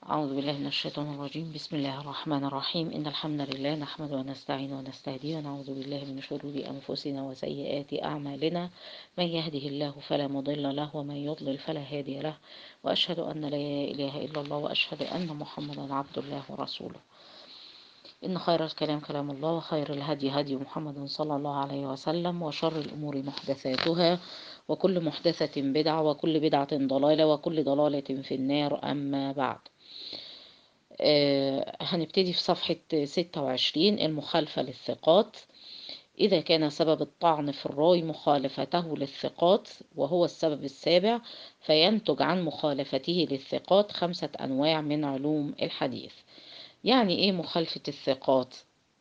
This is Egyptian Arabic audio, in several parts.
أعوذ بالله من الشيطان الرجيم بسم الله الرحمن الرحيم إن الحمد لله نحمد ونستعين ونستهدي ونعوذ بالله من شرور أنفسنا وسيئات أعمالنا من يهده الله فلا مضل له ومن يضلل فلا هادي له وأشهد أن لا إله إلا الله وأشهد أن محمدا عبد الله ورسوله إن خير الكلام كلام الله وخير الهدي هدي محمد صلى الله عليه وسلم وشر الأمور محدثاتها وكل محدثة بدعة وكل بدعة ضلالة وكل ضلالة في النار أما بعد آه هنبتدي في صفحة 26 المخالفة للثقات إذا كان سبب الطعن في الراوي مخالفته للثقات وهو السبب السابع فينتج عن مخالفته للثقات خمسة أنواع من علوم الحديث يعني إيه مخالفة الثقات؟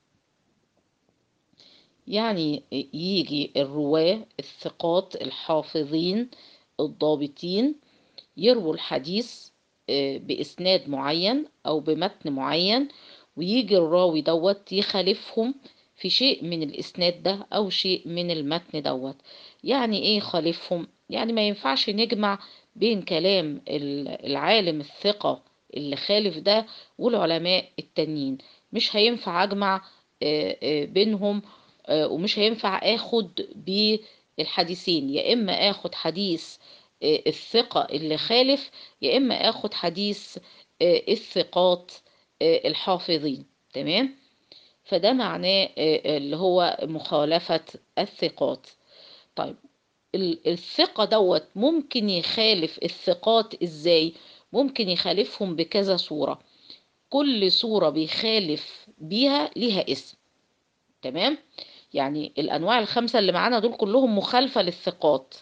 يعني يجي الرواة الثقات الحافظين الضابطين يرووا الحديث بإسناد معين أو بمتن معين ويجي الراوي دوت يخالفهم في شيء من الإسناد ده أو شيء من المتن دوت يعني إيه خالفهم؟ يعني ما ينفعش نجمع بين كلام العالم الثقة اللي خالف ده والعلماء التانيين مش هينفع أجمع بينهم ومش هينفع اخد بالحديثين يا اما اخد حديث الثقة اللي خالف يا اما اخد حديث الثقات الحافظين تمام فده معناه اللي هو مخالفة الثقات طيب الثقة دوت ممكن يخالف الثقات ازاي ممكن يخالفهم بكذا صورة كل صورة بيخالف بيها ليها اسم تمام يعني الانواع الخمسه اللي معانا دول كلهم مخالفه للثقات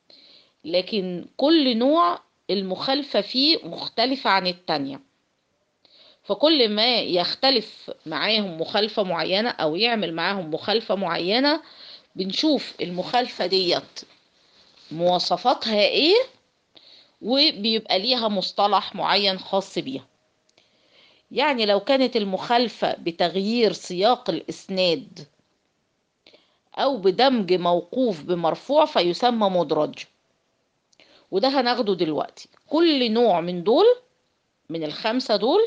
لكن كل نوع المخالفه فيه مختلفه عن التانية فكل ما يختلف معاهم مخالفه معينه او يعمل معاهم مخالفه معينه بنشوف المخالفه ديت مواصفاتها ايه وبيبقى ليها مصطلح معين خاص بيها يعني لو كانت المخالفة بتغيير سياق الإسناد أو بدمج موقوف بمرفوع فيسمى مدرج وده هناخده دلوقتي كل نوع من دول من الخمسة دول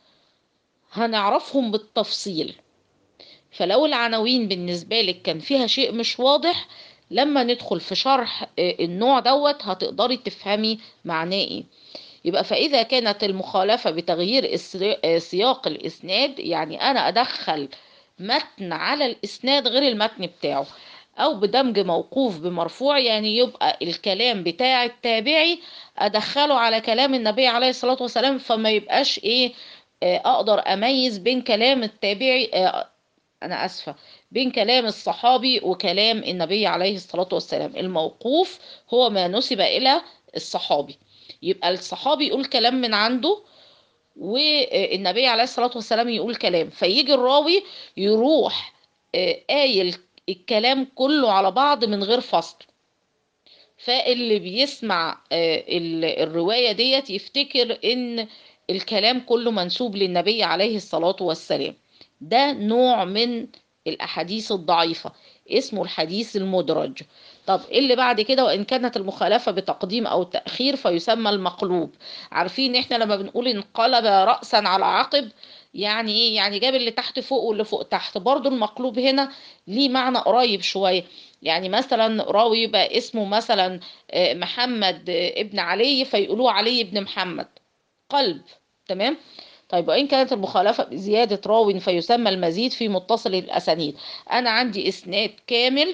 هنعرفهم بالتفصيل فلو العناوين بالنسبة لك كان فيها شيء مش واضح لما ندخل في شرح النوع دوت هتقدري تفهمي معناه ايه يبقى فإذا كانت المخالفة بتغيير سياق الإسناد يعني أنا أدخل متن على الإسناد غير المتن بتاعه أو بدمج موقوف بمرفوع يعني يبقى الكلام بتاع التابعي أدخله على كلام النبي عليه الصلاة والسلام فما يبقاش إيه أقدر أميز بين كلام التابعي أنا أسفة بين كلام الصحابي وكلام النبي عليه الصلاة والسلام الموقوف هو ما نسب إلى الصحابي يبقى الصحابي يقول كلام من عنده والنبي عليه الصلاة والسلام يقول كلام فيجي الراوي يروح قايل الكلام كله على بعض من غير فصل فاللي بيسمع الرواية ديت يفتكر ان الكلام كله منسوب للنبي عليه الصلاة والسلام ده نوع من الأحاديث الضعيفة اسمه الحديث المدرج طب ايه اللي بعد كده وان كانت المخالفه بتقديم او تاخير فيسمى المقلوب عارفين احنا لما بنقول انقلب راسا على عقب يعني ايه يعني جاب اللي تحت فوق واللي فوق تحت برضو المقلوب هنا ليه معنى قريب شويه يعني مثلا راوي يبقى اسمه مثلا محمد ابن علي فيقولوه علي ابن محمد قلب تمام طيب وإن كانت المخالفة بزيادة راو فيسمى المزيد في متصل الأسانيد أنا عندي إسناد كامل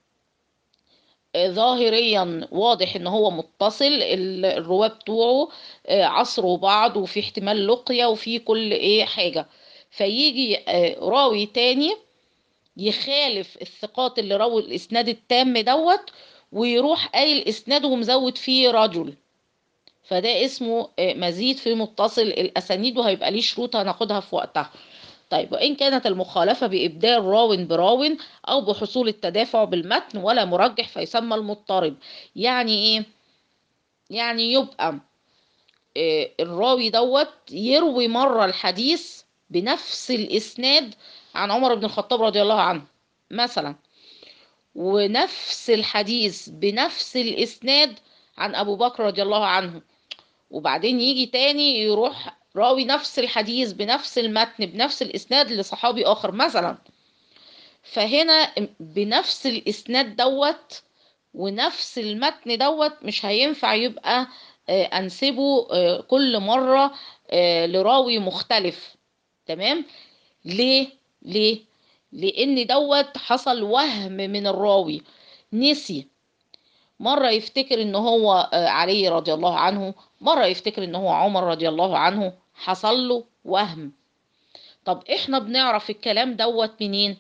ظاهريا واضح ان هو متصل الرواه بتوعه عصروا بعض وفي احتمال لقيا وفي كل ايه حاجه فيجي راوي تاني يخالف الثقات اللي رووا الاسناد التام دوت ويروح قايل اسناد ومزود فيه رجل فده اسمه مزيد في متصل الاسانيد وهيبقى ليه شروط هناخدها في وقتها طيب وإن كانت المخالفة بإبدال راو براو أو بحصول التدافع بالمتن ولا مرجح فيسمى المضطرب يعني إيه؟ يعني يبقى إيه الراوي دوت يروي مرة الحديث بنفس الإسناد عن عمر بن الخطاب رضي الله عنه مثلا ونفس الحديث بنفس الإسناد عن أبو بكر رضي الله عنه وبعدين يجي تاني يروح راوي نفس الحديث بنفس المتن بنفس الاسناد لصحابي اخر مثلا فهنا بنفس الاسناد دوت ونفس المتن دوت مش هينفع يبقى آه، انسبه آه، كل مرة آه، لراوي مختلف تمام ليه ليه لان دوت حصل وهم من الراوي نسي مرة يفتكر ان هو آه، علي رضي الله عنه مرة يفتكر ان هو عمر رضي الله عنه حصل له وهم طب احنا بنعرف الكلام دوت منين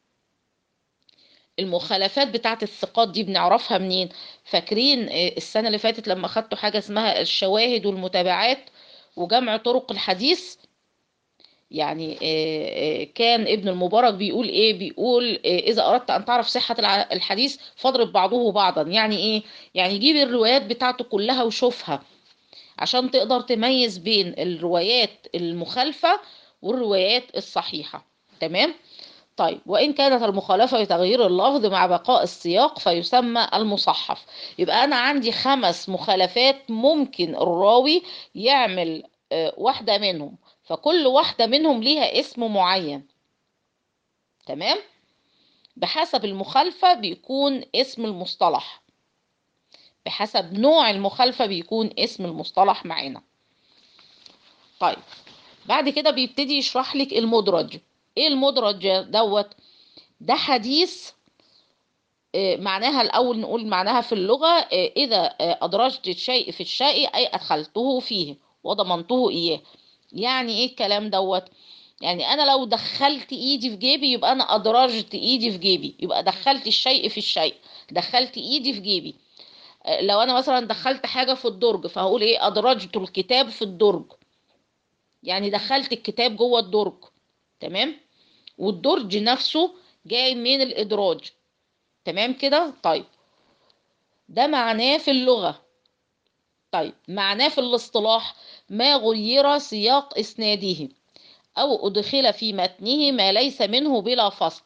المخالفات بتاعت الثقات دي بنعرفها منين فاكرين آه، السنة اللي فاتت لما خدتوا حاجة اسمها الشواهد والمتابعات وجمع طرق الحديث يعني آه، آه، كان ابن المبارك بيقول ايه بيقول آه، اذا اردت ان تعرف صحة الع- الحديث فاضرب بعضه بعضا يعني ايه يعني جيب الروايات بتاعته كلها وشوفها عشان تقدر تميز بين الروايات المخالفة والروايات الصحيحة تمام طيب وإن كانت المخالفة بتغيير اللفظ مع بقاء السياق فيسمى المصحف يبقى أنا عندي خمس مخالفات ممكن الراوي يعمل آه، واحدة منهم فكل واحدة منهم ليها اسم معين تمام بحسب المخالفة بيكون اسم المصطلح بحسب نوع المخالفة بيكون اسم المصطلح معانا طيب بعد كده بيبتدي يشرح لك المدرج ايه المدرج دوت ده حديث آه، معناها الأول نقول معناها في اللغة آه، إذا آه، أدرجت الشيء في الشيء أي أدخلته فيه وضمنته إياه يعني إيه الكلام دوت يعني أنا لو دخلت إيدي في جيبي يبقى أنا أدرجت إيدي في جيبي يبقى دخلت الشيء في الشيء دخلت إيدي في جيبي آه، لو أنا مثلا دخلت حاجة في الدرج فهقول إيه أدرجت الكتاب في الدرج يعني دخلت الكتاب جوه الدرج تمام والدرج نفسه جاي من الإدراج تمام كده طيب ده معناه في اللغة طيب معناه في الاصطلاح ما غير سياق إسناده أو أدخل في متنه ما ليس منه بلا فصل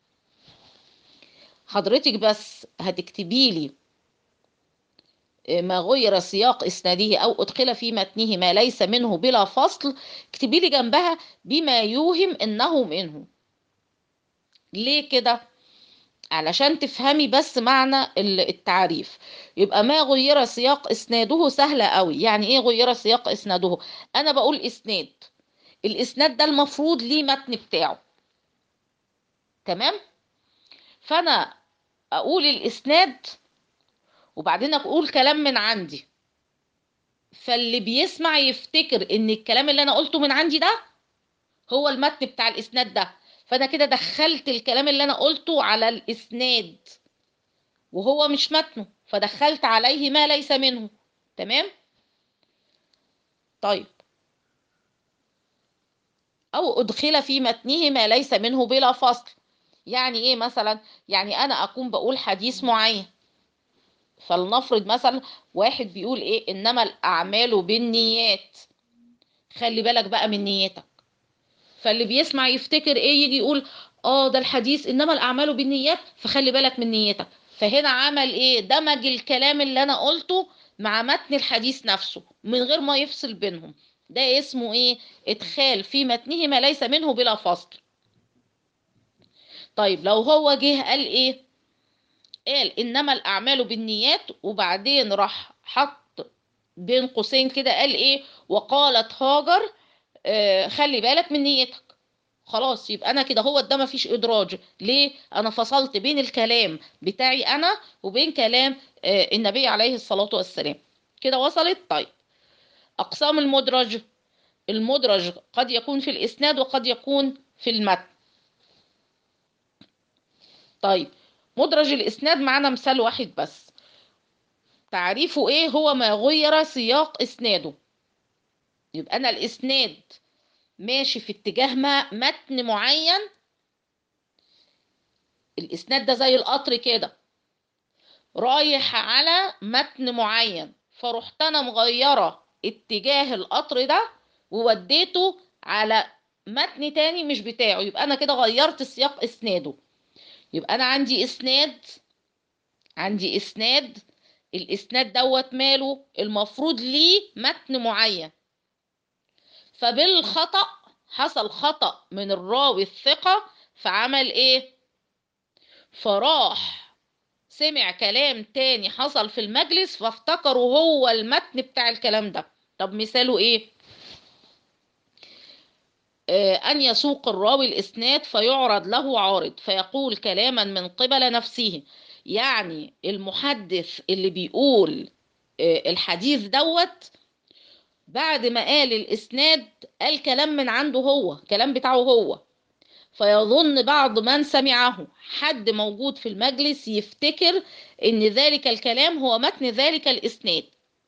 حضرتك بس هتكتبي لي ما غير سياق إسناده أو أدخل في متنه ما ليس منه بلا فصل اكتبي لي جنبها بما يوهم إنه منه ليه كده؟ علشان تفهمي بس معنى ال- التعريف يبقى ما غير سياق اسناده سهلة قوي يعني ايه غير سياق اسناده انا بقول اسناد الاسناد ده المفروض ليه متن بتاعه تمام فانا اقول الاسناد وبعدين اقول كلام من عندي فاللي بيسمع يفتكر ان الكلام اللي انا قلته من عندي ده هو المتن بتاع الاسناد ده فانا كده دخلت الكلام اللي انا قلته على الاسناد وهو مش متنه فدخلت عليه ما ليس منه تمام طيب او ادخل في متنه ما ليس منه بلا فصل يعني ايه مثلا يعني انا اكون بقول حديث معين فلنفرض مثلا واحد بيقول ايه انما الاعمال بالنيات خلي بالك بقى من نيتك فاللي بيسمع يفتكر ايه يجي يقول اه ده الحديث انما الاعمال بالنيات فخلي بالك من نيتك فهنا عمل ايه دمج الكلام اللي انا قلته مع متن الحديث نفسه من غير ما يفصل بينهم ده اسمه ايه ادخال في متنه ما ليس منه بلا فصل طيب لو هو جه قال ايه قال انما الاعمال بالنيات وبعدين راح حط بين قوسين كده قال ايه وقالت هاجر آه خلي بالك من نيتك خلاص يبقى انا كده هو ده مفيش ادراج ليه انا فصلت بين الكلام بتاعي انا وبين كلام آه النبي عليه الصلاة والسلام كده وصلت طيب اقسام المدرج المدرج قد يكون في الاسناد وقد يكون في المتن طيب مدرج الاسناد معانا مثال واحد بس تعريفه ايه هو ما غير سياق اسناده يبقى انا الاسناد ماشي في اتجاه ما متن معين الاسناد ده زي القطر كده رايح على متن معين فرحت انا مغيره اتجاه القطر ده ووديته على متن تاني مش بتاعه يبقى انا كده غيرت سياق اسناده يبقى انا عندي اسناد عندي اسناد الاسناد دوت ماله المفروض ليه متن معين فبالخطأ حصل خطأ من الراوي الثقة فعمل ايه فراح سمع كلام تاني حصل في المجلس فافتكروا هو المتن بتاع الكلام ده طب مثاله ايه آه، أن يسوق الراوي الإسناد فيعرض له عارض فيقول كلاما من قبل نفسه يعني المحدث اللي بيقول آه، الحديث دوت بعد ما قال الإسناد قال كلام من عنده هو كلام بتاعه هو فيظن بعض من سمعه حد موجود في المجلس يفتكر ان ذلك الكلام هو متن ذلك الاسناد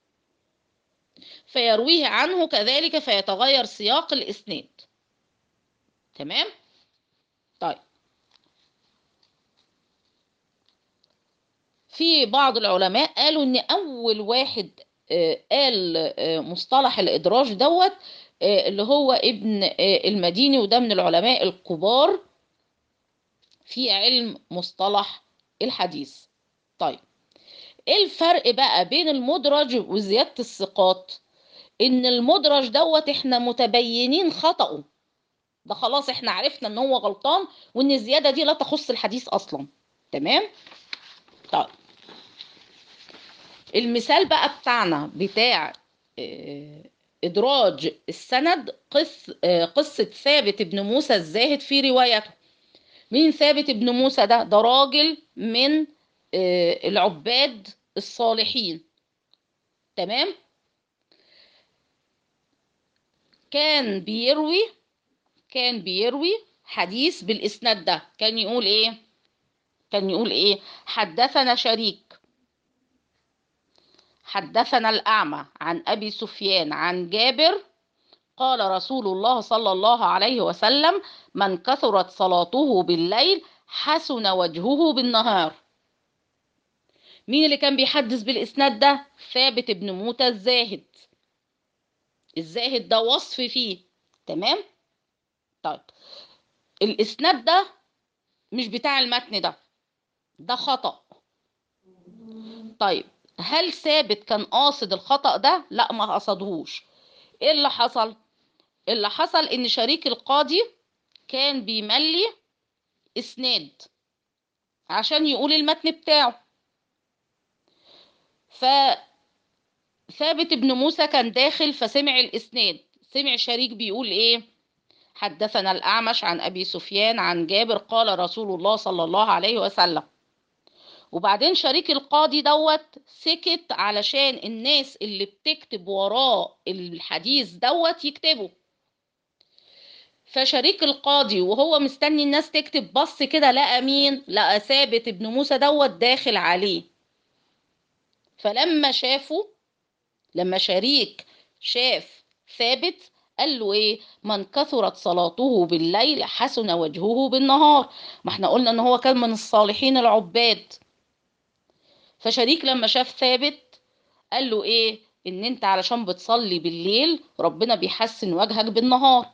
فيرويه عنه كذلك فيتغير سياق الاسناد تمام طيب في بعض العلماء قالوا ان اول واحد آه، قال آه، مصطلح الادراج دوت آه، اللي هو ابن آه، المديني وده من العلماء الكبار في علم مصطلح الحديث طيب ايه الفرق بقى بين المدرج وزيادة الثقات ان المدرج دوت احنا متبينين خطأه ده خلاص احنا عرفنا ان هو غلطان وان الزيادة دي لا تخص الحديث اصلا تمام طيب المثال بقى بتاعنا بتاع آه، إدراج السند قص آه، قصة ثابت بن موسى الزاهد في روايته مين ثابت بن موسى ده ده راجل من آه، العباد الصالحين تمام كان بيروي كان بيروي حديث بالإسناد ده كان يقول إيه كان يقول إيه حدثنا شريك حدثنا الأعمى عن أبي سفيان عن جابر قال رسول الله صلى الله عليه وسلم من كثرت صلاته بالليل حسن وجهه بالنهار مين اللي كان بيحدث بالإسناد ده ثابت بن موتى الزاهد الزاهد ده وصف فيه تمام طيب الإسناد ده مش بتاع المتن ده ده خطأ طيب هل ثابت كان قاصد الخطأ ده؟ لا ما قصدهوش ايه اللي حصل؟ اللي حصل ان شريك القاضي كان بيملي اسناد عشان يقول المتن بتاعه فثابت بن موسى كان داخل فسمع الاسناد سمع شريك بيقول ايه حدثنا الاعمش عن ابي سفيان عن جابر قال رسول الله صلى الله عليه وسلم وبعدين شريك القاضي دوت سكت علشان الناس اللي بتكتب وراه الحديث دوت يكتبوا فشريك القاضي وهو مستني الناس تكتب بص كده لقى مين لقى ثابت ابن موسى دوت داخل عليه فلما شافه لما شريك شاف ثابت قال له ايه من كثرت صلاته بالليل حسن وجهه بالنهار ما احنا قلنا ان هو كان من الصالحين العباد فشريك لما شاف ثابت قال له ايه ان انت علشان بتصلي بالليل ربنا بيحسن وجهك بالنهار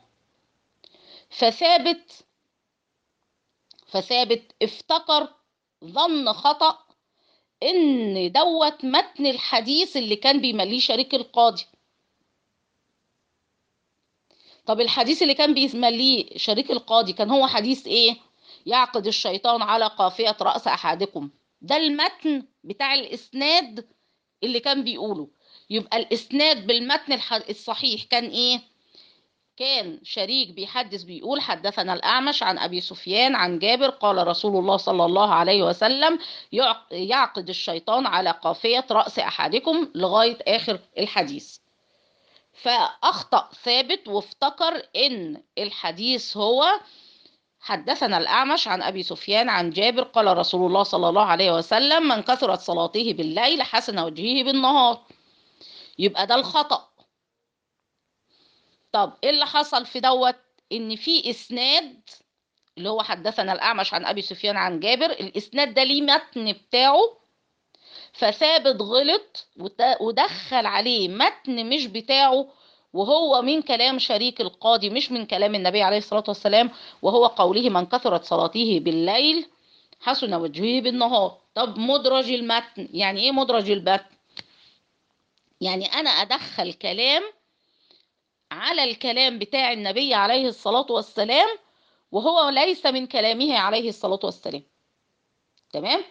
فثابت فثابت افتكر ظن خطأ ان دوت متن الحديث اللي كان بيمليه شريك القاضي طب الحديث اللي كان بيمليه شريك القاضي كان هو حديث ايه يعقد الشيطان على قافية رأس أحدكم ده المتن بتاع الإسناد اللي كان بيقوله يبقى الإسناد بالمتن الح- الصحيح كان إيه؟ كان شريك بيحدث بيقول حدثنا الأعمش عن أبي سفيان عن جابر قال رسول الله صلى الله عليه وسلم يعق- يعقد الشيطان على قافية رأس أحدكم لغاية آخر الحديث فأخطأ ثابت وافتكر إن الحديث هو حدثنا الأعمش عن أبي سفيان عن جابر قال رسول الله صلى الله عليه وسلم من كثرت صلاته بالليل حسن وجهه بالنهار يبقى ده الخطأ طب ايه اللي حصل في دوت ان في اسناد اللي هو حدثنا الأعمش عن أبي سفيان عن جابر الإسناد ده ليه متن بتاعه فثابت غلط وت- ودخل عليه متن مش بتاعه وهو من كلام شريك القاضي مش من كلام النبي عليه الصلاة والسلام وهو قوله من كثرت صلاته بالليل حسن وجهه بالنهار طب مدرج المتن يعني ايه مدرج المتن يعني انا ادخل كلام عن على الكلام بتاع النبي عليه الصلاة والسلام وهو ليس من كلامه عليه الصلاة والسلام تمام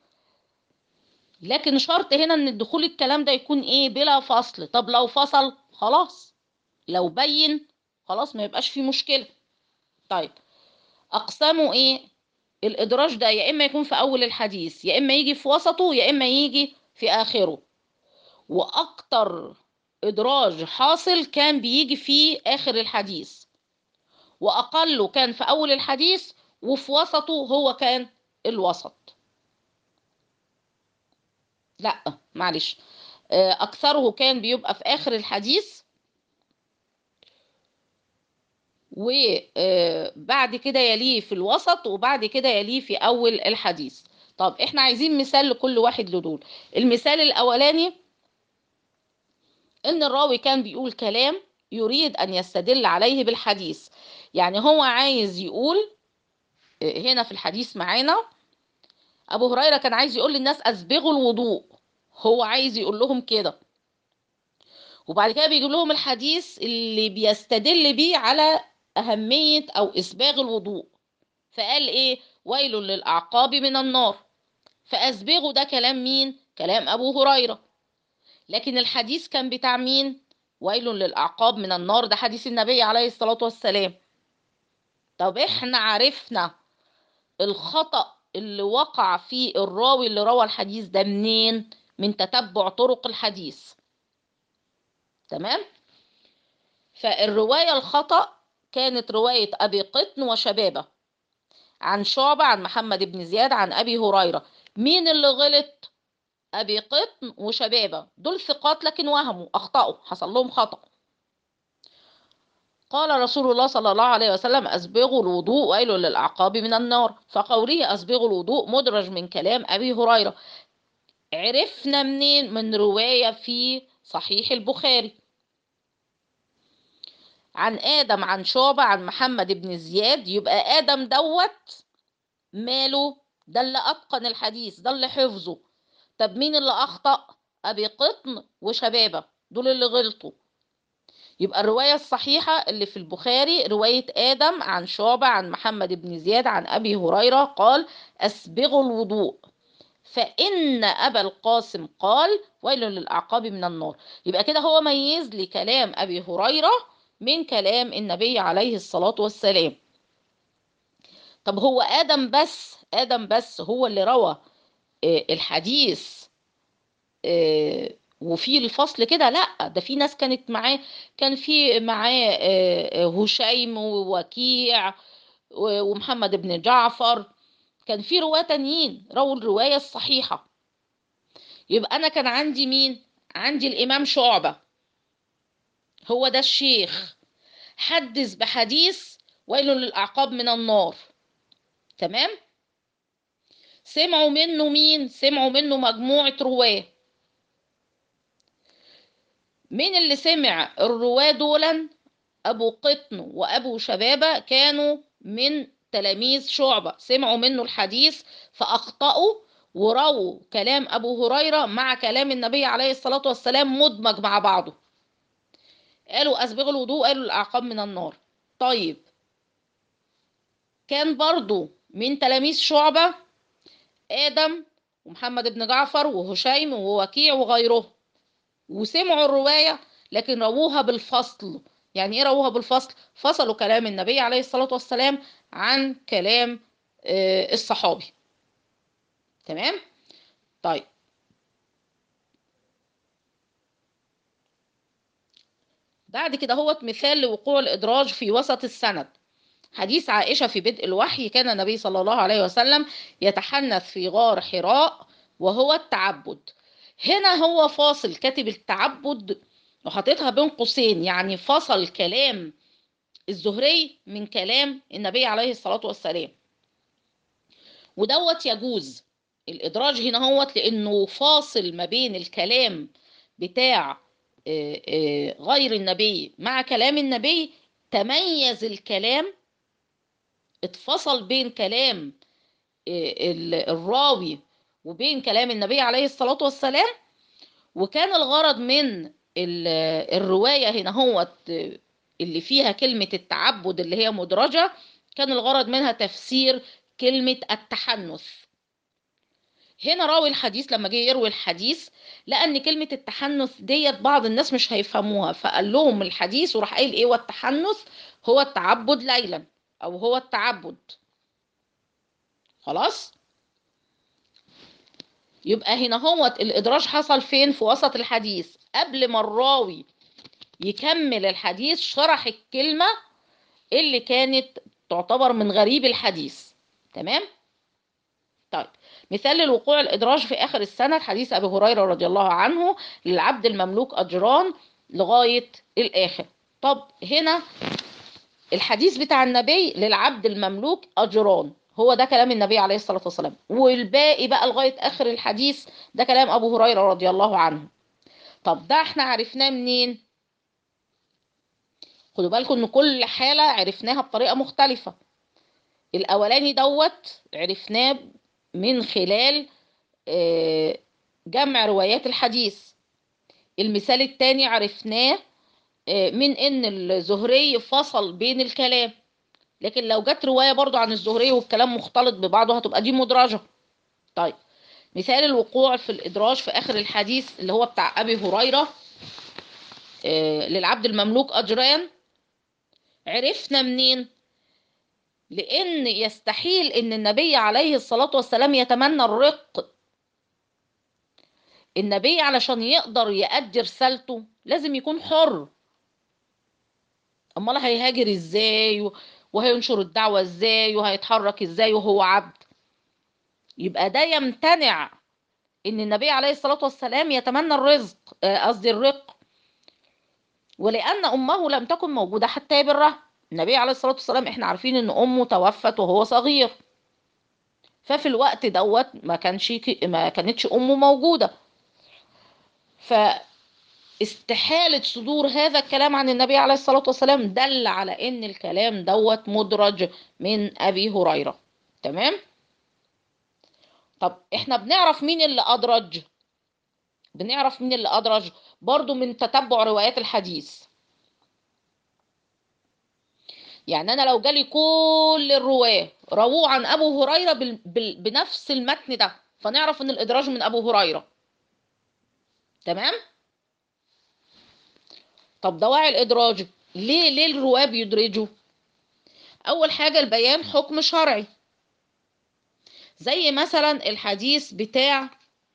لكن شرط هنا ان الدخول الكلام ده يكون ايه بلا فصل طب لو فصل خلاص لو بين خلاص ما يبقاش فيه مشكلة طيب اقسامه ايه الادراج ده يا اما يكون في اول الحديث يا اما يجي في وسطه يا اما يجي في اخره واكتر ادراج حاصل كان بيجي في اخر الحديث واقله كان في اول الحديث وفي وسطه هو كان الوسط لا معلش اكثره كان بيبقى في اخر الحديث وبعد كده يليه في الوسط وبعد كده يليه في اول الحديث طب احنا عايزين مثال لكل واحد لدول المثال الاولاني ان الراوي كان بيقول كلام يريد ان يستدل عليه بالحديث يعني هو عايز يقول هنا في الحديث معانا ابو هريره كان عايز يقول للناس اسبغوا الوضوء هو عايز يقول لهم كده وبعد كده بيجيب لهم الحديث اللي بيستدل بيه على أهمية أو إسباغ الوضوء فقال إيه ويل للأعقاب من النار فأسبغوا ده كلام مين كلام أبو هريرة لكن الحديث كان بتاع مين ويل للأعقاب من النار ده حديث النبي عليه الصلاة والسلام طب إحنا عرفنا الخطأ اللي وقع فيه الراوي اللي روى الحديث ده منين من تتبع طرق الحديث تمام فالرواية الخطأ كانت رواية أبي قطن وشبابة عن شعبة عن محمد بن زياد عن أبي هريرة مين اللي غلط أبي قطن وشبابة دول ثقات لكن وهموا أخطأوا حصل لهم خطأ قال رسول الله صلى الله عليه وسلم أسبغوا الوضوء ويل للأعقاب من النار فقوله أسبغوا الوضوء مدرج من كلام أبي هريرة عرفنا منين من رواية في صحيح البخاري عن آدم عن شعبة عن محمد بن زياد يبقى آدم دوت ماله ده اللي أتقن الحديث ده اللي حفظه طب مين اللي أخطأ أبي قطن وشبابة دول اللي غلطوا يبقى الرواية الصحيحة اللي في البخاري رواية آدم عن شعبة عن محمد بن زياد عن أبي هريرة قال أسبغوا الوضوء فإن أبا القاسم قال ويل للأعقاب من النار يبقى كده هو ميز لي كلام أبي هريرة من كلام النبي عليه الصلاة والسلام طب هو آدم بس آدم بس هو اللي روى الحديث وفي الفصل كده لا ده في ناس كانت معاه كان في معاه هشيم ووكيع ومحمد بن جعفر كان في رواة تانيين رووا الرواية الصحيحة يبقى أنا كان عندي مين؟ عندي الإمام شعبة هو ده الشيخ حدث بحديث ويل للأعقاب من النار تمام؟ سمعوا منه مين؟ سمعوا منه مجموعة رواه مين اللي سمع الرواه دولا أبو قطن وأبو شبابة كانوا من تلاميذ شعبة سمعوا منه الحديث فأخطأوا ورووا كلام أبو هريرة مع كلام النبي عليه الصلاة والسلام مدمج مع بعضه قالوا أسبغوا الوضوء قالوا الأعقاب من النار طيب كان برضو من تلاميذ شعبة آدم ومحمد بن جعفر وهشيم ووكيع وغيره وسمعوا الرواية لكن رووها بالفصل يعني ايه رووها بالفصل فصلوا كلام النبي عليه الصلاة والسلام عن كلام الصحابي تمام طيب بعد كده هو مثال لوقوع الإدراج في وسط السند حديث عائشة في بدء الوحي كان النبي صلى الله عليه وسلم يتحنث في غار حراء وهو التعبد هنا هو فاصل كاتب التعبد وحاططها بين قوسين يعني فصل كلام الزهري من كلام النبي عليه الصلاة والسلام ودوت يجوز الإدراج هنا هوت لأنه فاصل ما بين الكلام بتاع غير النبي مع كلام النبي تميز الكلام اتفصل بين كلام الراوي وبين كلام النبي عليه الصلاة والسلام وكان الغرض من الرواية هنا هو اللي فيها كلمة التعبد اللي هي مدرجة كان الغرض منها تفسير كلمة التحنث هنا راوي الحديث لما جه يروي الحديث لقى ان كلمة التحنث ديت بعض الناس مش هيفهموها فقال لهم الحديث وراح قايل ايه والتحنث هو التعبد ليلا او هو التعبد خلاص يبقى هنا هو الادراج حصل فين في وسط الحديث قبل ما الراوي يكمل الحديث شرح الكلمة اللي كانت تعتبر من غريب الحديث تمام طيب مثال للوقوع الإدراج في آخر السنة حديث أبي هريرة رضي الله عنه للعبد المملوك أجران لغاية الآخر طب هنا الحديث بتاع النبي للعبد المملوك أجران هو ده كلام النبي عليه الصلاة والسلام والباقي بقى لغاية آخر الحديث ده كلام أبو هريرة رضي الله عنه طب ده احنا عرفناه منين خدوا بالكم ان كل حالة عرفناها بطريقة مختلفة الاولاني دوت عرفناه من خلال جمع روايات الحديث المثال التاني عرفناه من ان الزهري فصل بين الكلام لكن لو جت رواية برضو عن الزهري والكلام مختلط ببعضه هتبقى دي مدرجة طيب مثال الوقوع في الإدراج في آخر الحديث اللي هو بتاع أبي هريرة للعبد المملوك أجران عرفنا منين لأن يستحيل أن النبي عليه الصلاة والسلام يتمنى الرق النبي علشان يقدر يأدي رسالته لازم يكون حر امال هيهاجر ازاي وهينشر الدعوة ازاي وهيتحرك ازاي وهو عبد يبقى ده يمتنع ان النبي عليه الصلاة والسلام يتمنى الرزق قصدي الرق ولأن أمه لم تكن موجودة حتى يبرها النبي عليه الصلاة والسلام احنا عارفين ان أمه توفت وهو صغير ففي الوقت دوت ما كانش ما كانتش أمه موجودة فاستحالة صدور هذا الكلام عن النبي عليه الصلاة والسلام دل على ان الكلام دوت مدرج من أبي هريرة تمام طب احنا بنعرف مين اللي أدرج بنعرف مين اللي أدرج برضو من تتبع روايات الحديث يعني أنا لو جالي كل الرواة رووه عن أبو هريرة بال... بال... بنفس المتن ده فنعرف إن الإدراج من أبو هريرة تمام طب دواعي الإدراج ليه ليه الرواة بيدرجوا أول حاجة البيان حكم شرعي زي مثلا الحديث بتاع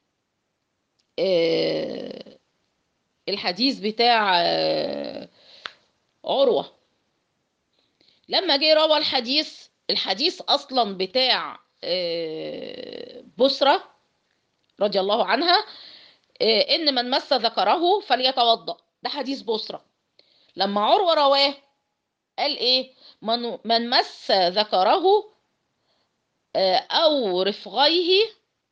آه الحديث بتاع آه عروة لما جه روى الحديث الحديث اصلا بتاع آه بسرة رضي الله عنها ان من مس ذكره فليتوضا ده حديث بسرة لما عروة رواه قال ايه من, من مس ذكره او رفغيه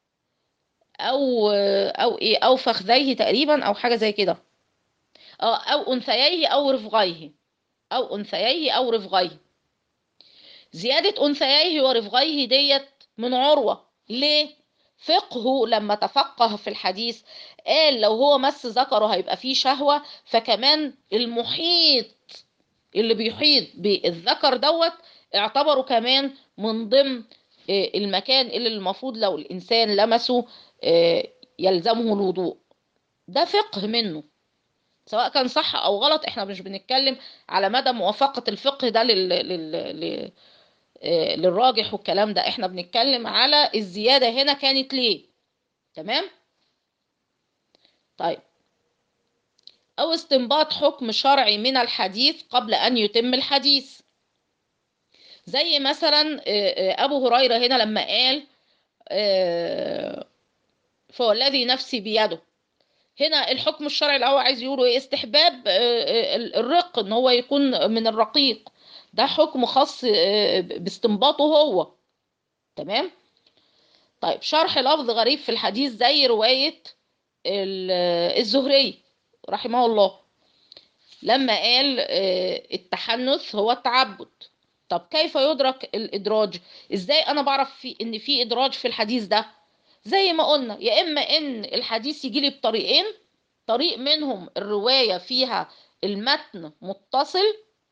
او او ايه او فخذيه تقريبا او حاجه زي كده او انثييه او رفغيه او انثييه او رفغيه زياده انثييه ورفغيه ديت من عروه ليه فقهه لما تفقه في الحديث قال لو هو مس ذكره هيبقى فيه شهوه فكمان المحيط اللي بيحيط بالذكر دوت اعتبره كمان من ضمن المكان اللي المفروض لو الإنسان لمسه يلزمه الوضوء ده فقه منه سواء كان صح أو غلط احنا مش بنتكلم على مدى موافقة الفقه ده لل... لل... لل... للراجح والكلام ده احنا بنتكلم على الزيادة هنا كانت ليه تمام طيب أو استنباط حكم شرعي من الحديث قبل أن يتم الحديث زي مثلا ابو هريره هنا لما قال فوالذي نفسي بيده هنا الحكم الشرعي اللي هو عايز يقوله ايه استحباب الرق ان هو يكون من الرقيق ده حكم خاص باستنباطه هو تمام طيب شرح لفظ غريب في الحديث زي روايه الزهري رحمه الله لما قال التحنث هو التعبد طب كيف يدرك الادراج ازاي انا بعرف في ان في ادراج في الحديث ده زي ما قلنا يا اما ان الحديث يجي لي بطريقين طريق منهم الروايه فيها المتن متصل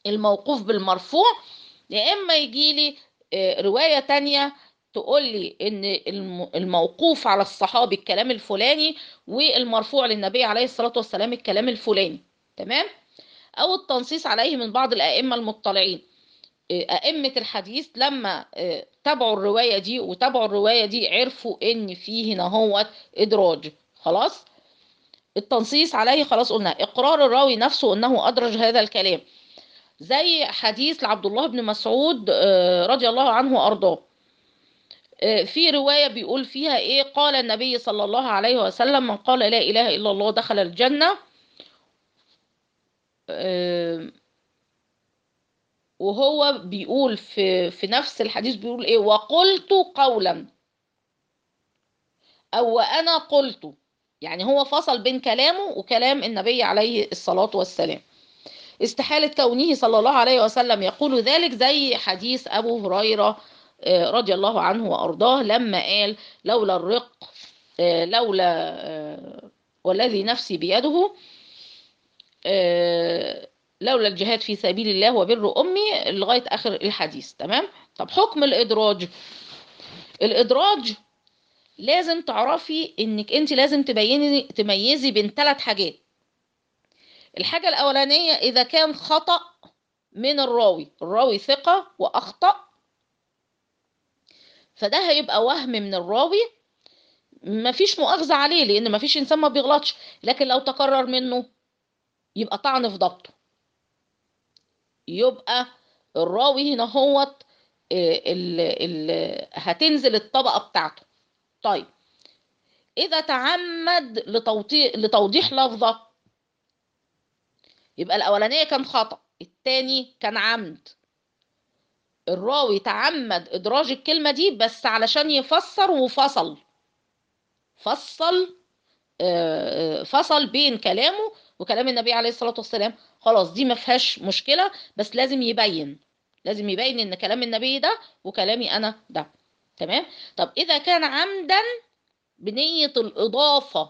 الموقوف بالمرفوع يا اما يجي لي روايه تانية تقول لي ان الموقوف على الصحابي الكلام الفلاني والمرفوع للنبي عليه الصلاه والسلام الكلام الفلاني تمام او التنصيص عليه من بعض الائمه المطلعين ائمه الحديث لما تابعوا الروايه دي وتابعوا الروايه دي عرفوا ان فيه هنا هو ادراج خلاص التنصيص عليه خلاص قلنا اقرار الراوي نفسه انه ادرج هذا الكلام زي حديث لعبد الله بن مسعود رضي الله عنه وارضاه في رواية بيقول فيها ايه قال النبي صلى الله عليه وسلم من قال لا اله الا الله دخل الجنة وهو بيقول في في نفس الحديث بيقول ايه وقلت قولا او وانا قلت يعني هو فصل بين كلامه وكلام النبي عليه الصلاة والسلام استحالة كونه صلى الله عليه وسلم يقول ذلك زي حديث أبو هريرة رضي الله عنه وأرضاه لما قال لولا الرق لولا والذي نفسي بيده لولا الجهاد في سبيل الله وبر أمي لغاية آخر الحديث تمام طب حكم الإدراج الإدراج لازم تعرفي انك انت لازم تبيني تميزي بين ثلاث حاجات الحاجة الأولانية إذا كان خطأ من الراوي الراوي ثقة وأخطأ فده هيبقى وهم من الراوي مفيش مؤاخذة عليه لأن مفيش إنسان ما بيغلطش لكن لو تكرر منه يبقى طعن في ضبطه يبقى الراوي هنا هوت ال ال هتنزل الطبقة بتاعته طيب إذا تعمد لتوضيح لفظة يبقى الأولانية كان خطأ التاني كان عمد الراوي تعمد إدراج الكلمة دي بس علشان يفسر وفصل فصل فصل بين كلامه وكلام النبي عليه الصلاة والسلام خلاص دي ما فيهاش مشكلة بس لازم يبين لازم يبين ان كلام النبي ده وكلامي انا ده تمام طب اذا كان عمدا بنية الاضافة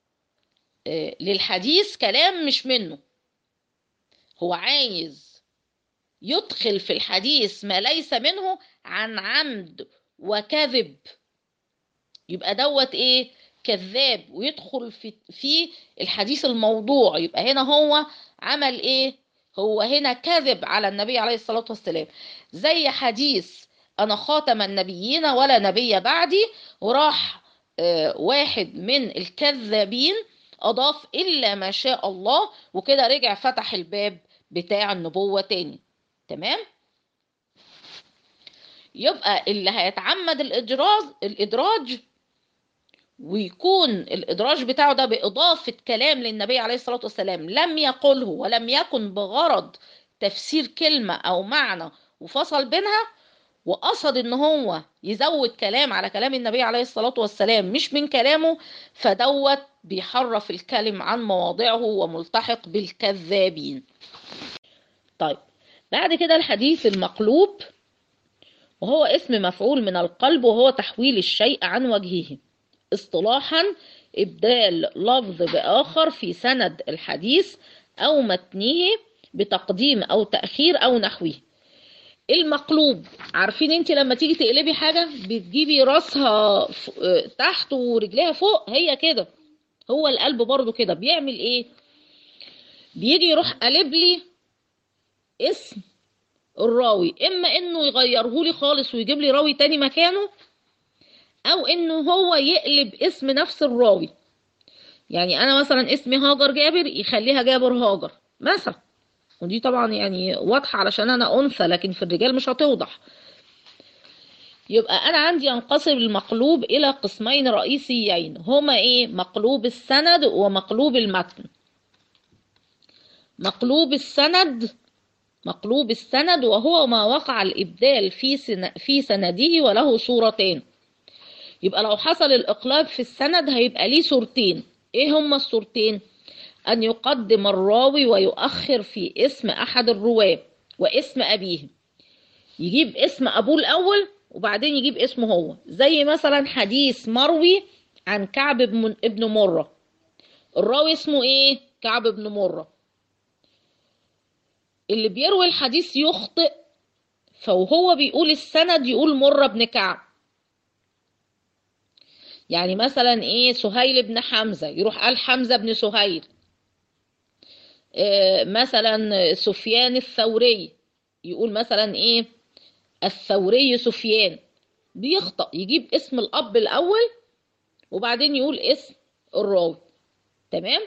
للحديث كلام مش منه هو عايز يدخل في الحديث ما ليس منه عن عمد وكذب يبقى دوت ايه كذاب ويدخل في في الحديث الموضوع يبقى هنا هو عمل ايه هو هنا كذب على النبي عليه الصلاة والسلام زي حديث انا خاتم النبيين ولا نبي بعدي وراح آه واحد من الكذابين اضاف الا ما شاء الله وكده رجع فتح الباب بتاع النبوة تاني تمام يبقى اللي هيتعمد الإدراج الإدراج ويكون الإدراج بتاعه ده بإضافة كلام للنبي عليه الصلاة والسلام لم يقله ولم يكن بغرض تفسير كلمة أو معنى وفصل بينها وقصد إن هو يزود كلام على كلام النبي عليه الصلاة والسلام مش من كلامه فدوت بيحرف الكلم عن مواضعه وملتحق بالكذابين طيب بعد كده الحديث المقلوب وهو اسم مفعول من القلب وهو تحويل الشيء عن وجهه اصطلاحا إبدال لفظ بآخر في سند الحديث أو متنه بتقديم أو تأخير أو نحوه المقلوب عارفين انت لما تيجي تقلبي حاجة بتجيبي راسها تحت ورجليها فوق هي كده هو القلب برضو كده بيعمل ايه بيجي يروح قلب لي اسم الراوي اما انه يغيره لي خالص ويجيب لي راوي تاني مكانه او انه هو يقلب اسم نفس الراوي يعني انا مثلا اسمي هاجر جابر يخليها جابر هاجر مثلا ودي طبعا يعني واضحة علشان انا انثى لكن في الرجال مش هتوضح يبقى انا عندي ينقسم المقلوب الى قسمين رئيسيين هما ايه مقلوب السند ومقلوب المتن مقلوب السند مقلوب السند وهو ما وقع الإبدال في, سن... في سنده وله صورتين يبقى لو حصل الإقلاب في السند هيبقى ليه صورتين إيه هما الصورتين؟ أن يقدم الراوي ويؤخر في اسم أحد الرواة واسم أبيه يجيب اسم أبوه الأول وبعدين يجيب اسمه هو زي مثلا حديث مروي عن كعب ابن مرة الراوي اسمه إيه؟ كعب ابن مرة اللي بيروي الحديث يخطئ فوهو بيقول السند يقول مرة بن كعب يعني مثلا ايه سهيل بن حمزة يروح قال حمزة بن سهيل إيه مثلا سفيان الثوري يقول مثلا ايه الثوري سفيان بيخطأ يجيب اسم الأب الأول وبعدين يقول اسم الراوي تمام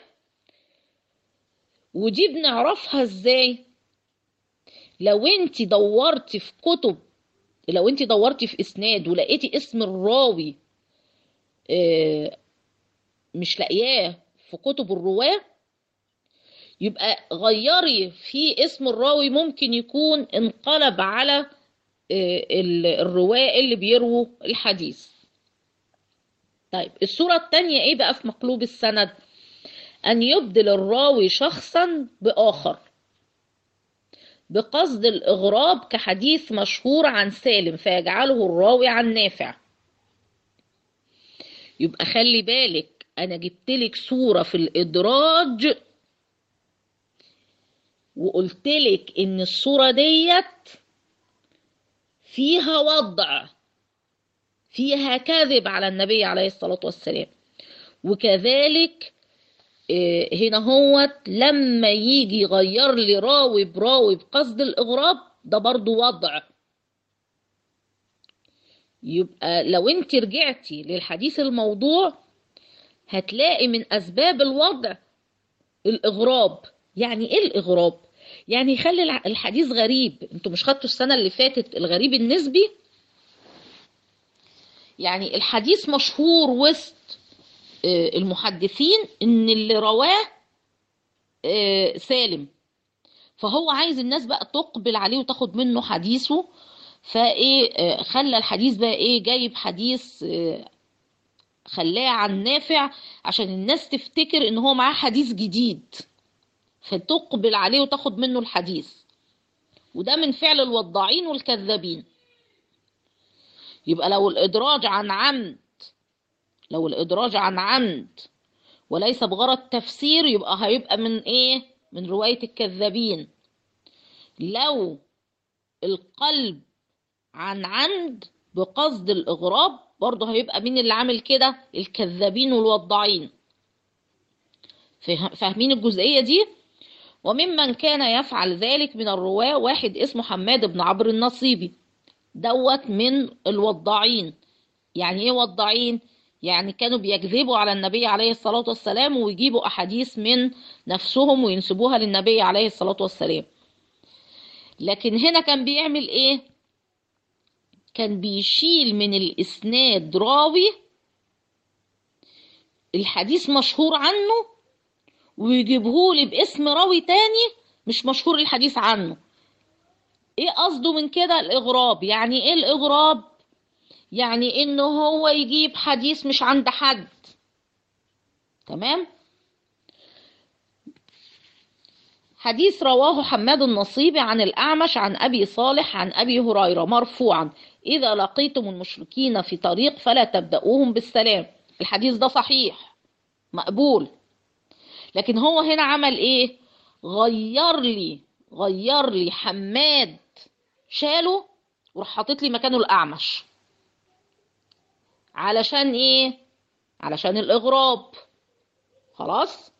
ودي بنعرفها ازاي لو انت دورتي في كتب لو انت دورتي في اسناد ولقيتي اسم الراوي اه مش لاقياه في كتب الرواه يبقى غيري في اسم الراوي ممكن يكون انقلب على اه الرواه اللي بيرووا الحديث طيب الصورة التانية ايه بقى في مقلوب السند ان يبدل الراوي شخصا باخر بقصد الاغراب كحديث مشهور عن سالم فيجعله الراوي عن نافع يبقى خلي بالك انا جبتلك صورة في الادراج وقلتلك ان الصورة ديت فيها وضع فيها كذب على النبي عليه الصلاة والسلام وكذلك هنا هو لما يجي يغير لي راوي براوي بقصد الإغراب ده برضو وضع يبقى لو انت رجعتي للحديث الموضوع هتلاقي من أسباب الوضع الإغراب يعني ايه الإغراب؟ يعني يخلي الحديث غريب انتوا مش خدتوا السنة اللي فاتت الغريب النسبي يعني الحديث مشهور وسط المحدثين ان اللي رواه سالم فهو عايز الناس بقى تقبل عليه وتاخد منه حديثه فايه خلى الحديث بقى ايه جايب حديث خلاه عن نافع عشان الناس تفتكر ان هو معاه حديث جديد فتقبل عليه وتاخد منه الحديث وده من فعل الوضاعين والكذابين يبقى لو الإدراج عن عمد لو الإدراج عن عمد وليس بغرض تفسير يبقى هيبقى من إيه؟ من رواية الكذابين لو القلب عن عمد بقصد الإغراب برضه هيبقى مين اللي عامل كده؟ الكذابين والوضاعين فاهمين الجزئية دي؟ وممن كان يفعل ذلك من الرواة واحد اسمه حماد بن عمرو النصيبي دوت من الوضاعين يعني ايه وضاعين يعني كانوا بيكذبوا على النبي عليه الصلاة والسلام ويجيبوا أحاديث من نفسهم وينسبوها للنبي عليه الصلاة والسلام لكن هنا كان بيعمل ايه كان بيشيل من الإسناد راوي الحديث مشهور عنه ويجيبهولي باسم راوي تاني مش مشهور الحديث عنه ايه قصده من كده الاغراب يعني ايه الاغراب يعني انه هو يجيب حديث مش عند حد تمام حديث رواه حماد النصيبي عن الأعمش عن أبي صالح عن أبي هريرة مرفوعا إذا لقيتم المشركين في طريق فلا تبدأوهم بالسلام الحديث ده صحيح مقبول لكن هو هنا عمل إيه غير لي غير لي حماد شاله وراح حاطط لي مكانه الأعمش علشان إيه علشان الإغراب خلاص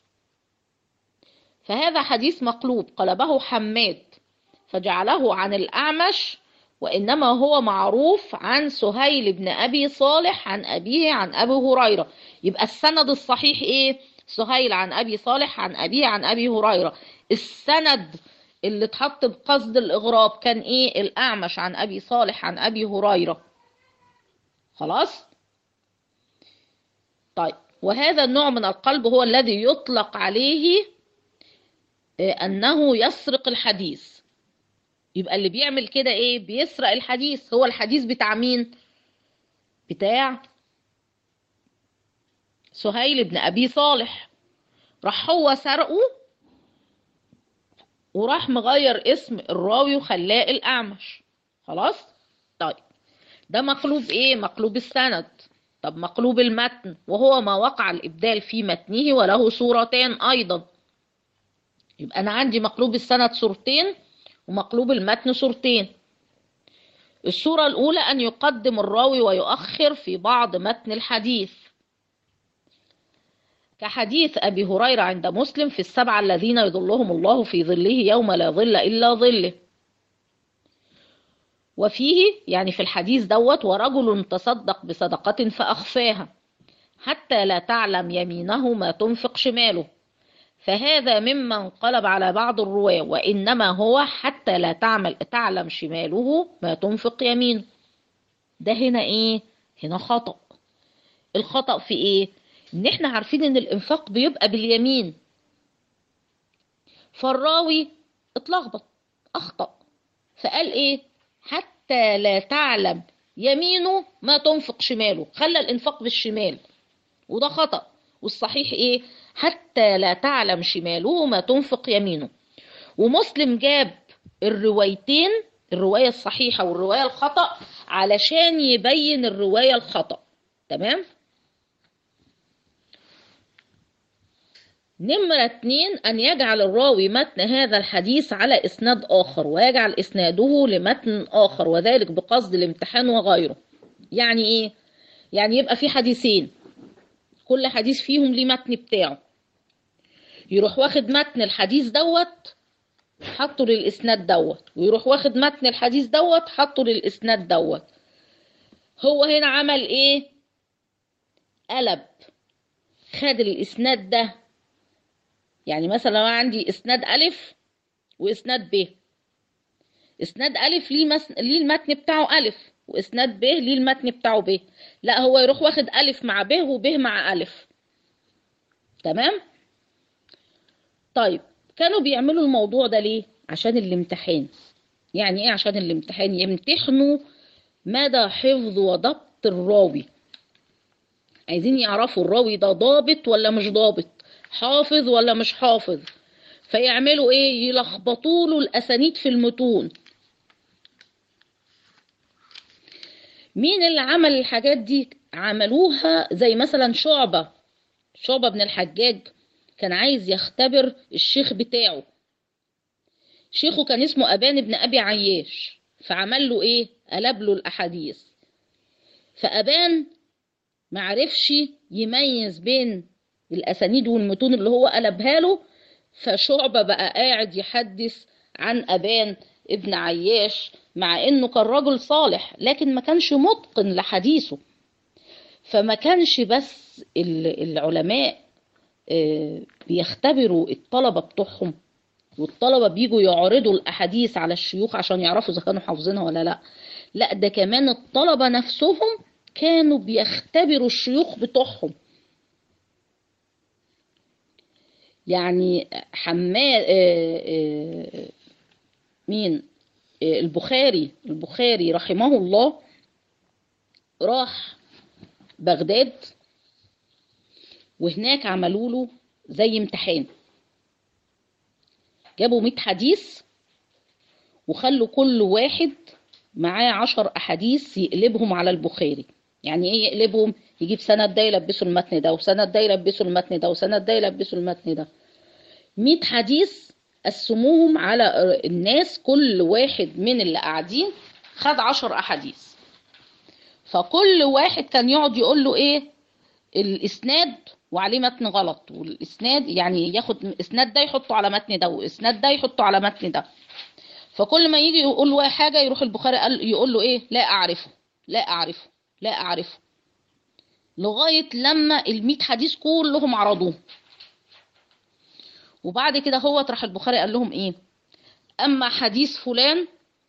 فهذا حديث مقلوب قلبه حماد فجعله عن الأعمش وإنما هو معروف عن سهيل بن أبي صالح عن أبيه عن أبي هريرة يبقى السند الصحيح إيه سهيل عن أبي صالح عن أبيه عن أبي هريرة السند اللي اتحط بقصد الإغراب كان إيه الأعمش عن أبي صالح عن أبي هريرة خلاص طيب وهذا النوع من القلب هو الذي يطلق عليه أنه يسرق الحديث يبقى اللي بيعمل كده إيه بيسرق الحديث هو الحديث بتاع مين بتاع سهيل بن أبي صالح راح هو سرقه وراح مغير اسم الراوي وخلاه الأعمش خلاص طيب ده مقلوب إيه مقلوب السند طب مقلوب المتن وهو ما وقع الإبدال في متنه وله صورتان أيضا يبقى أنا عندي مقلوب السند صورتين ومقلوب المتن صورتين الصورة الأولى أن يقدم الراوي ويؤخر في بعض متن الحديث كحديث أبي هريرة عند مسلم في السبعة الذين يظلهم الله في ظله يوم لا ظل إلا ظله وفيه يعني في الحديث دوت ورجل تصدق بصدقة فأخفاها حتى لا تعلم يمينه ما تنفق شماله فهذا مما انقلب على بعض الرواة وإنما هو حتى لا تعمل تعلم شماله ما تنفق يمينه ده هنا إيه؟ هنا خطأ الخطأ في إيه؟ إن إحنا عارفين إن الإنفاق بيبقى باليمين فالراوي اتلخبط أخطأ فقال إيه؟ حتى لا تعلم يمينه ما تنفق شماله خلى الإنفاق بالشمال وده خطأ والصحيح إيه؟ حتى لا تعلم شماله ما تنفق يمينه ومسلم جاب الروايتين الرواية الصحيحة والرواية الخطأ علشان يبين الرواية الخطأ تمام نمرة اتنين أن يجعل الراوي متن هذا الحديث على إسناد آخر ويجعل إسناده لمتن آخر وذلك بقصد الامتحان وغيره يعني إيه؟ يعني يبقى في حديثين كل حديث فيهم ليه متن بتاعه يروح واخد متن الحديث دوت حطه للإسناد دوت ويروح واخد متن الحديث دوت حطه للإسناد دوت هو هنا عمل إيه؟ قلب خد الإسناد ده يعني مثلا انا عندي اسناد الف واسناد ب اسناد الف ليه مس... ليه المتن بتاعه الف واسناد ب ليه المتن بتاعه ب لا هو يروح واخد الف مع ب وب مع الف تمام طيب كانوا بيعملوا الموضوع ده ليه عشان الامتحان يعني ايه عشان الامتحان يمتحنوا مدى حفظ وضبط الراوي عايزين يعرفوا الراوي ده ضابط ولا مش ضابط حافظ ولا مش حافظ فيعملوا ايه يلخبطوا له الاسانيد في المتون مين اللي عمل الحاجات دي عملوها زي مثلا شعبة شعبة بن الحجاج كان عايز يختبر الشيخ بتاعه شيخه كان اسمه أبان بن أبي عياش فعمل له ايه قلب له الأحاديث فأبان معرفش يميز بين الأسانيد والمتون اللي هو قلبها له فشعبة بقى قاعد يحدث عن أبان ابن عياش مع إنه كان رجل صالح لكن ما كانش متقن لحديثه فما كانش بس العلماء بيختبروا الطلبة بتوعهم والطلبة بيجوا يعرضوا الأحاديث على الشيوخ عشان يعرفوا إذا كانوا حافظينها ولا لأ لا ده كمان الطلبة نفسهم كانوا بيختبروا الشيوخ بتوعهم يعني حماد مين البخاري البخاري رحمه الله راح بغداد وهناك عملوا له زي امتحان جابوا 100 حديث وخلوا كل واحد معاه عشر أحاديث يقلبهم على البخاري يعني ايه يقلبهم يجيب سند ده يلبسوا المتن ده وسند ده يلبسوا المتن ده وسند ده يلبسوا المتن ده 100 حديث قسموهم على الناس كل واحد من اللي قاعدين خد 10 احاديث فكل واحد كان يقعد يقول له ايه الاسناد وعليه متن غلط والاسناد يعني ياخد الاسناد ده يحطه على متن ده والاسناد ده يحطه على متن ده فكل ما يجي يقول له حاجه يروح البخاري قال يقول له ايه لا اعرفه لا اعرفه لا اعرفه لغايه لما ال100 حديث كلهم عرضوه وبعد كده هو راح البخاري قال لهم ايه اما حديث فلان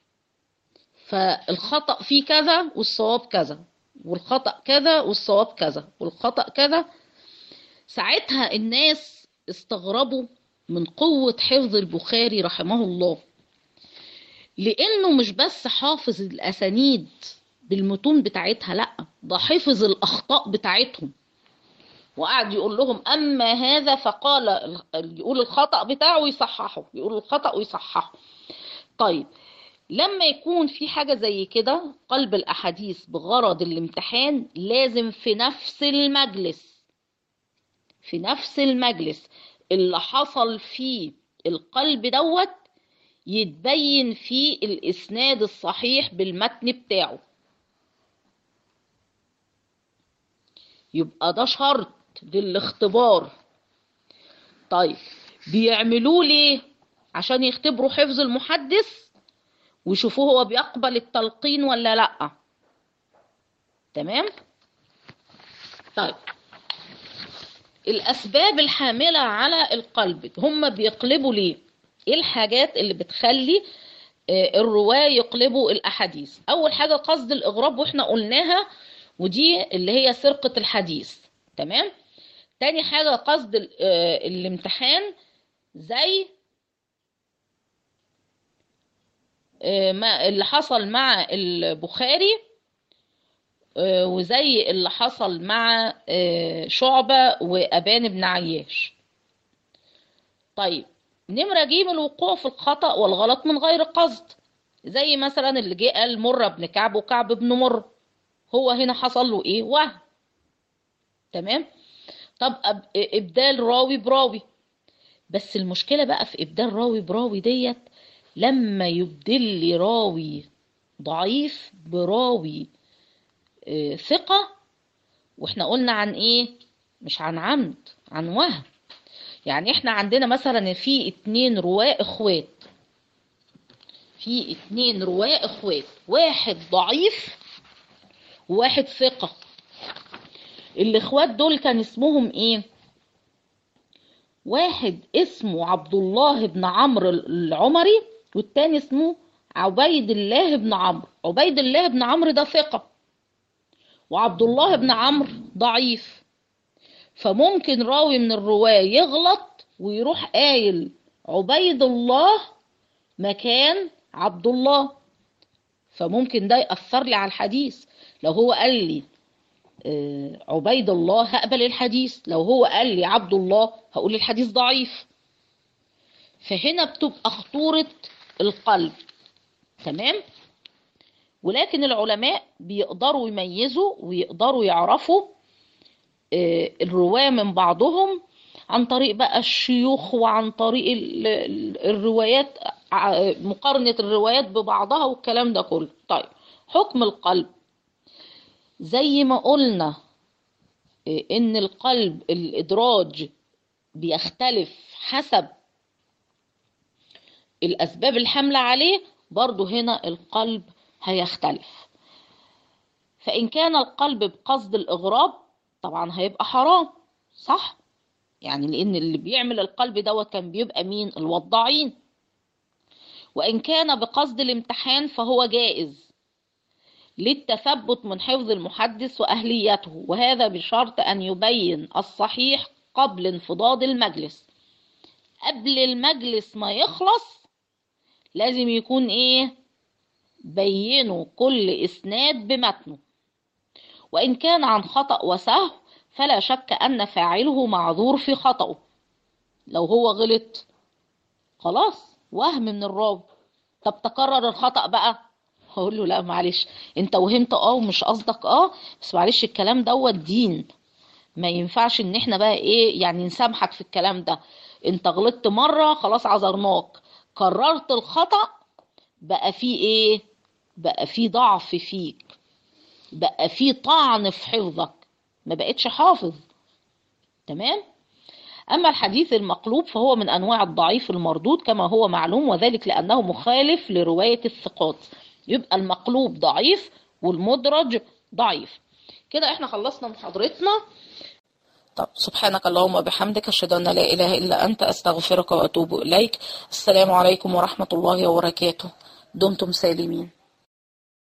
فالخطأ فيه كذا والصواب كذا والخطأ كذا والصواب كذا والخطأ كذا ساعتها الناس استغربوا من قوة حفظ البخاري رحمه الله لأنه مش بس حافظ الأسانيد بالمتون بتاعتها لأ ده حفظ الأخطاء بتاعتهم وقعد يقول لهم أما هذا فقال يقول الخطأ بتاعه يصححه يقول الخطأ ويصححه طيب لما يكون في حاجة زي كده قلب الأحاديث بغرض الامتحان لازم في نفس المجلس في نفس المجلس اللي حصل فيه القلب دوت يتبين فيه الإسناد الصحيح بالمتن بتاعه يبقى ده شرط للاختبار طيب بيعملوه ليه عشان يختبروا حفظ المحدث ويشوفوه هو بيقبل التلقين ولا لا تمام طيب الأسباب الحاملة على القلب هم بيقلبوا ليه ايه الحاجات اللي بتخلي الرواة يقلبوا الأحاديث أول حاجة قصد الإغراب وإحنا قلناها ودي اللي هي سرقة الحديث تمام تاني حاجة قصد الامتحان زي ما اللي حصل مع البخاري وزي اللي حصل مع شعبة وأبان بن عياش طيب نمرة جيم الوقوع في الخطأ والغلط من غير قصد زي مثلا اللي جه قال مرة بن كعب وكعب بن مر هو هنا حصل له ايه وهم تمام طب ابدال راوي براوي بس المشكلة بقى في ابدال راوي براوي ديت لما يبدل لي راوي ضعيف براوي اه ثقة واحنا قلنا عن ايه مش عن عمد عن وهم يعني احنا عندنا مثلا في اتنين رواة اخوات في اتنين رواة اخوات واحد ضعيف وواحد ثقة الاخوات دول كان اسمهم ايه واحد اسمه عبد الله بن عمرو العمري والتاني اسمه عبيد الله بن عمرو عبيد الله بن عمرو ده ثقة وعبد الله بن عمرو ضعيف فممكن راوي من الرواة يغلط ويروح قايل عبيد الله مكان عبد الله فممكن ده يأثر لي على الحديث لو هو قال لي عبيد الله هقبل الحديث لو هو قال لي عبد الله هقول الحديث ضعيف فهنا بتبقى خطورة القلب تمام ولكن العلماء بيقدروا يميزوا ويقدروا يعرفوا الرواة من بعضهم عن طريق بقى الشيوخ وعن طريق الروايات مقارنة الروايات ببعضها والكلام ده كله طيب حكم القلب زي ما قلنا ان القلب الادراج بيختلف حسب الاسباب الحاملة عليه برضو هنا القلب هيختلف فان كان القلب بقصد الاغراب طبعا هيبقى حرام صح يعني لان اللي بيعمل القلب دوت كان بيبقى مين الوضاعين وان كان بقصد الامتحان فهو جائز للتثبت من حفظ المحدث واهليته وهذا بشرط ان يبين الصحيح قبل انفضاض المجلس قبل المجلس ما يخلص لازم يكون ايه بينوا كل اسناد بمتنه وان كان عن خطأ وسهو فلا شك ان فاعله معذور في خطأه لو هو غلط خلاص وهم من الراوي طب تكرر الخطأ بقى هقول له لا معلش انت وهمت اه ومش قصدك اه بس معلش الكلام دوت دين ما ينفعش ان احنا بقى ايه يعني نسامحك في الكلام ده انت غلطت مرة خلاص عذرناك كررت الخطأ بقى في ايه بقى في ضعف فيك بقى في طعن في حفظك ما بقتش حافظ تمام أما الحديث المقلوب فهو من أنواع الضعيف المردود كما هو معلوم وذلك لأنه مخالف لرواية الثقات يبقى المقلوب ضعيف والمدرج ضعيف كده احنا خلصنا محاضرتنا طب سبحانك اللهم وبحمدك اشهد ان لا اله الا انت استغفرك واتوب اليك السلام عليكم ورحمه الله وبركاته دمتم سالمين